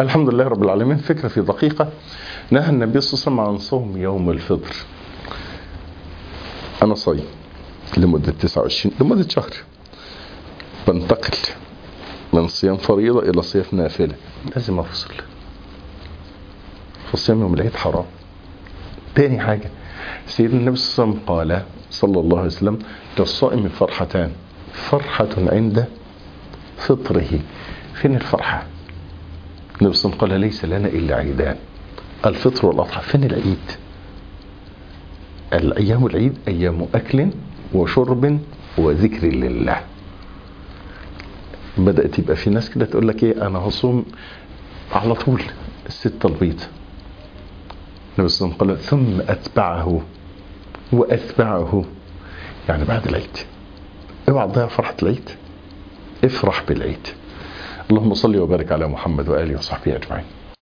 الحمد لله رب العالمين فكرة في دقيقة نهى النبي صلى الله عليه وسلم عن صوم يوم الفطر أنا صايم لمدة 29 لمدة شهر بنتقل من صيام فريضة إلى صيام نافلة لازم أفصل فصيام يوم العيد حرام تاني حاجة سيدنا النبي صلى الله عليه وسلم قال صلى الله عليه وسلم للصائم فرحتان فرحة عند فطره فين الفرحة النبي صلى الله عليه وسلم قال ليس لنا إلا عيدان الفطر والأضحى فين العيد الأيام العيد أيام أكل وشرب وذكر لله بدأت يبقى في ناس كده تقول لك ايه انا هصوم على طول الستة البيض النبي صلى الله عليه وسلم قال ثم أتبعه وأتبعه يعني بعد العيد اوعى تضيع فرحة العيد افرح بالعيد اللهم صل وبارك على محمد وآله وصحبه أجمعين